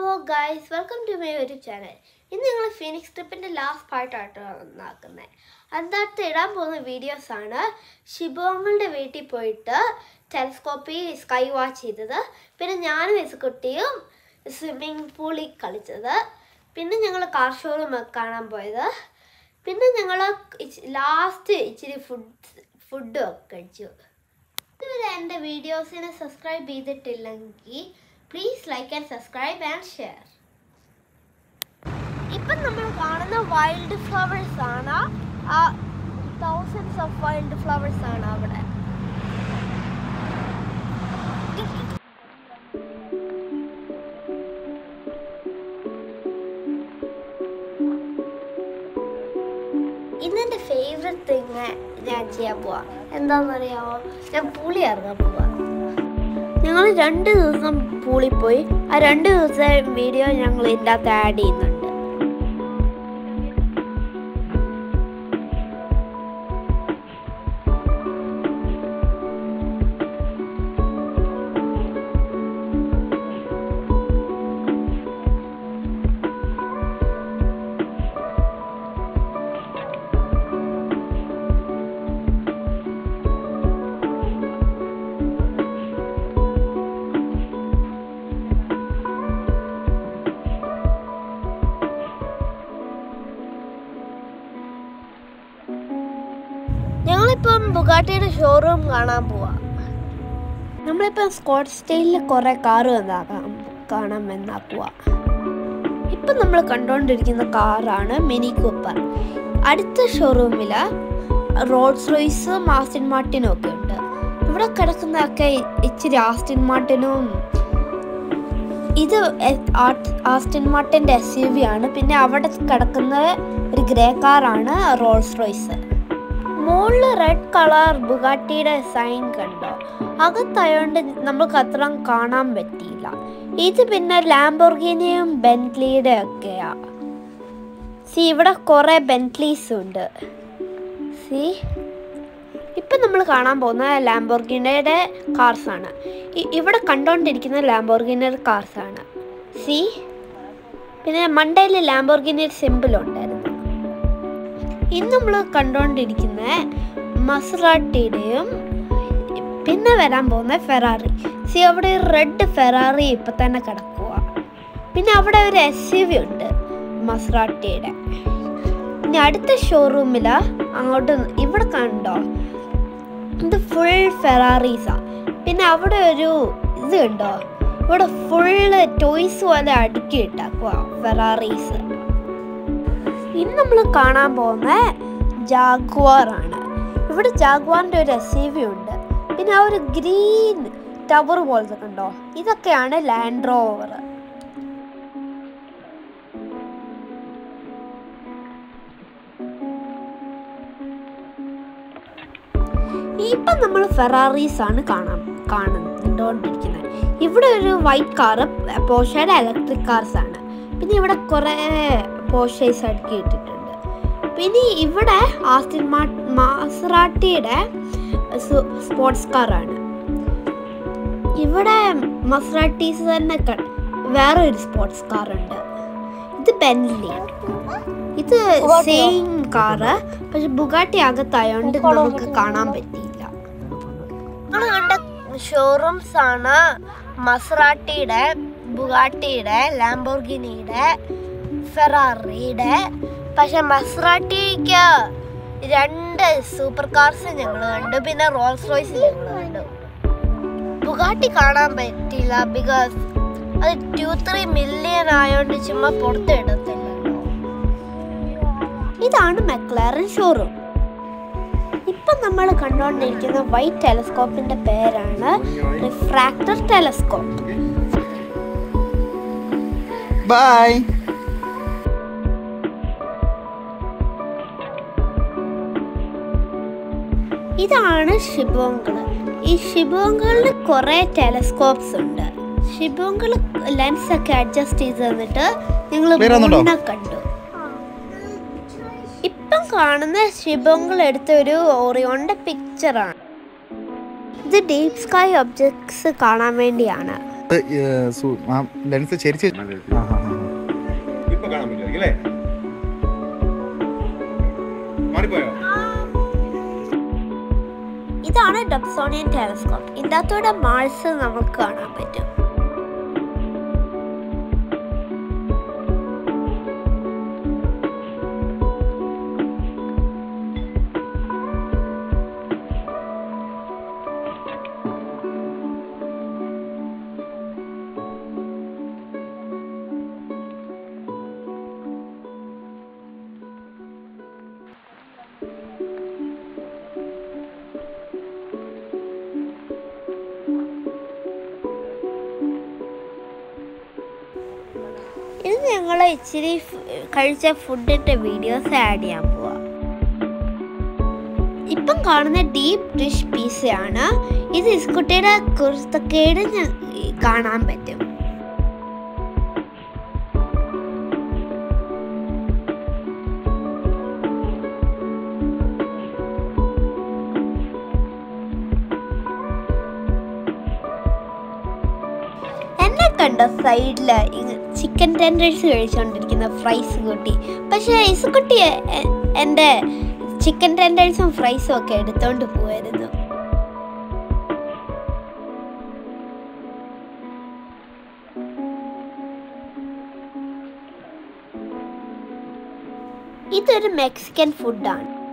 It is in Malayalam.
Hello guys welcome to my YouTube channel ഇന്ന് ഞങ്ങൾ ഫിനിക്സ് ട്രിപ്പിൻ്റെ ലാസ്റ്റ് പാർട്ടായിട്ട് നടക്കുന്നത് അതിനകത്ത് ഇടാൻ പോകുന്ന വീഡിയോസാണ് ശിവങ്ങളുടെ വീട്ടിൽ പോയിട്ട് ടെലിസ്കോപ്പിൽ സ്കൈ വാച്ച് ചെയ്തത് പിന്നെ ഞാനും ഇസുക്കുട്ടിയും സ്വിമ്മിങ് പൂളിൽ കളിച്ചത് പിന്നെ ഞങ്ങൾ കാർ ഷോറൂം കാണാൻ പോയത് പിന്നെ ഞങ്ങൾ ലാസ്റ്റ് ഇച്ചിരി ഫുഡ് ഫുഡും ഒക്കെ കഴിച്ചു ഇതുവരെ എൻ്റെ വീഡിയോസിനെ സബ്സ്ക്രൈബ് ചെയ്തിട്ടില്ലെങ്കിൽ please like and subscribe and share ഇപ്പം നമ്മൾ കാണുന്ന വൈൽഡ് ഫ്ലവേഴ്സ് ആണ് ആ തൗസൻഡ്സ് ഓഫ് വൈൽഡ് ഫ്ലവേഴ്സ് ആണ് അവിടെ ഇന്നെൻ്റെ ഫേവററ്റ് തിങ് ഞാൻ ചെയ്യാൻ പോവാ എന്താണെന്നറിയാമോ ഞാൻ പുളി ഇറങ്ങാൻ പോവാ ഞങ്ങൾ രണ്ട് ദിവസം പൂളിൽ പോയി ആ രണ്ട് ദിവസത്തെ വീഡിയോ ഞങ്ങൾ ഇതിൻ്റെ അകത്ത് ആഡ് ചെയ്യുന്നുണ്ട് ഞങ്ങളിപ്പം ബുഗാട്ടിയുടെ ഷോറൂം കാണാൻ പോവാ നമ്മളിപ്പം സ്കോട്ട് സ്റ്റൈലിൽ കുറെ കാറ് വന്നാക്കാം കാണാൻ വന്നാക്കുക ഇപ്പം നമ്മൾ കണ്ടുകൊണ്ടിരിക്കുന്ന കാറാണ് മിനി കൂപ്പർ അടുത്ത ഷോറൂമിൽ റോഡ്സ് റോയ്സും ആസ്റ്റിൻ മാർട്ടിനും ഒക്കെ ഉണ്ട് ഇവിടെ കിടക്കുന്നതൊക്കെ ഇച്ചിരി ആസ്റ്റിൻ മാർട്ടിനും ഇത് ആസ്റ്റിൻ മാർട്ടിൻ്റെ എസ് യു വി ആണ് പിന്നെ അവിടെ കിടക്കുന്നത് ഒരു ഗ്രേ കാറാണ് റോൾസ് റോയ്സ് മുകളിൽ റെഡ് കളർ ബുഗാട്ടിയുടെ സൈൻ കണ്ടോ അകത്തായോണ്ട് നമുക്ക് അത്ര കാണാൻ പറ്റിയില്ല ഇത് പിന്നെ ലാംബോർഗിനിയും ബെൻറ്റ്ലിയുടെ ഒക്കെയാ സി ഇവിടെ കുറേ ബെൻറ്റ്ലീസ് ഉണ്ട് സി ഇപ്പം നമ്മൾ കാണാൻ പോകുന്ന ലാംബോർഗിനയുടെ കാർസ് ആണ് ഇവിടെ കണ്ടുകൊണ്ടിരിക്കുന്ന ലാംബോർഗിനയുടെ കാർസ് ആണ് സി പിന്നെ മണ്ടയിൽ ലാംബോർഗിനിയുടെ സിമ്പിൾ ഉണ്ടായിരുന്നു ഇന്ന് നമ്മൾ കണ്ടുകൊണ്ടിരിക്കുന്ന മസറാട്ടിയുടെയും പിന്നെ വരാൻ പോകുന്ന ഫെറാറി സി അവിടെ ഒരു റെഡ് ഫെറാറി ഇപ്പൊ തന്നെ കിടക്കുക പിന്നെ അവിടെ ഒരു എസ് യു വി ഉണ്ട് മസറാട്ടിയുടെ ഇനി അടുത്ത ഷോറൂമിൽ അങ്ങോട്ട് ഇവിടെ കണ്ടോ ഇത് ഫുൾ ഫെറാറീസാ പിന്നെ അവിടെ ഒരു ഇത് കണ്ടോ ഇവിടെ ഫുള്ള് ടോയ്സ് പോലെ അടുക്കി ഇട്ടാക്കുക ഫെറാറീസ് ഇന്ന് നമ്മൾ കാണാൻ പോകുന്ന ജാഗ്വാർ ആണ് ഇവിടെ ജാഗ്വാറിൻ്റെ ഒരു എസ് യു വി ഉണ്ട് പിന്നെ ആ ഒരു ഗ്രീൻ ടവർ പോലത്തെ കണ്ടോ ഇതൊക്കെയാണ് ലാൻഡ് റോവർ ഇപ്പം നമ്മൾ ഫെറാറീസ് ആണ് കാണാൻ കാണുന്നുണ്ടോണ്ടിരിക്കുന്നത് ഇവിടെ ഒരു വൈറ്റ് കാറ് പോഷയുടെ ഇലക്ട്രിക് കാർസ് ആണ് പിന്നെ ഇവിടെ കുറേ പോഷേസ് അടുക്കി ഇട്ടിട്ടുണ്ട് പിന്നെ ഇവിടെ ആസ്റ്റിൻ മാസറാട്ടിയുടെ സ്പോർട്സ് കാറാണ് ഇവിടെ മസറാട്ടീസ് തന്നെ വേറെ ഒരു സ്പോർട്സ് കാർ ഉണ്ട് ഇത് ബെൻലി ഇത് സെയിം കാറ് പക്ഷെ ബുഗാട്ടി അകത്തായോണ്ട് നമുക്ക് കാണാൻ പറ്റിയില്ല നമ്മൾ കണ്ട ഷോറൂംസ് ആണ് മസറാട്ടിയുടെ ബുഗാട്ടിയുടെ ലാംബോർഗിനിയുടെ ഫെറാറിയുടെ പക്ഷെ മസറാട്ടിക്ക് രണ്ട് സൂപ്പർ കാർസ് ഞങ്ങൾ കണ്ടു പിന്നെ റോൾസ് റോയ്സ് ഞങ്ങൾ കണ്ടു ബുഗാട്ടി കാണാൻ പറ്റില്ല ബിക്കോസ് അത് ടു ത്രീ മില്യൺ ആയോണ്ട് ചുമ്മാ പുറത്തിടത്തില്ലല്ലോ ഇതാണ് മെക്ലാറൻ ഷോറൂം ഇപ്പൊ നമ്മൾ കണ്ടുകൊണ്ടിരിക്കുന്ന വൈറ്റ് ടെലസ്കോപ്പിന്റെ പേരാണ് റിഫ്രാക്ടർ ടെലസ്കോപ്പ് ബൈ ഇതാണ് ഷിബോങ്കൾ ഈ ഷിബോങ്കളിൽ കുറേ ടെലസ്കോപ്സ് ഉണ്ട് ഷിബോങ്കൾ ലെൻസ് ഒക്കെ അഡ്ജസ്റ്റ് ചെയ്ത് തന്നിട്ട് നിങ്ങൾ വേറെ ഒന്നുണ്ടോ? മൂണിനെ കണ്ടു ഇപ്പം കാണുന്ന ഷിബോങ്കൾ എടുത്ത ഒരു ഓറിയോണിന്റെ പിക്ചറാണ് ഇത് ഡീപ് സ്കൈ ഒബ്ജക്ട്സ് കാണാൻ വേണ്ടിയാണ് ലെൻസ് ചെരിച്ച് ആ ആ ആ ഇപ്പൊ കാണാൻ പറ്റുമായിരിക്കും അല്ലേ മാറിപ്പോയോ ഇതാണ് ഡബ്സോണിയൻ ടെലസ്കോപ്പ് ഇതിൻ്റെ അകത്തൂടെ മാൾസ് നമുക്ക് കാണാൻ പറ്റും ഇത് ഞങ്ങൾ ഇച്ചിരി ഫ്- കഴിച്ച ഫുഡിന്റെ വീഡിയോസ് ആഡ് ചെയ്യാൻ പോവാ ഇപ്പം കാണുന്ന ഡീപ്പ് ഡിഷ് പീസയാണ് ഇത് ഇസ്കുട്ടിയുടെ കുരുത്തക്കേട് ഞ- കാണാൻ പറ്റും എന്നെ കണ്ടോ സൈഡില് ചിക്കൻ ടെൻഡേഴ്സ് കഴിച്ചുകൊണ്ടിരിക്കുന്ന ഫ്രൈസ് കുട്ടി പക്ഷേ ഇസുക്കുട്ടി എ- എൻ്റെ ചിക്കൻ ടെൻഡേഴ്സും ഫ്രൈസും ഒക്കെ എടുത്തോണ്ട് പോവായിരുന്നു ഇതൊരു മെക്സിക്കൻ ഫുഡാണ്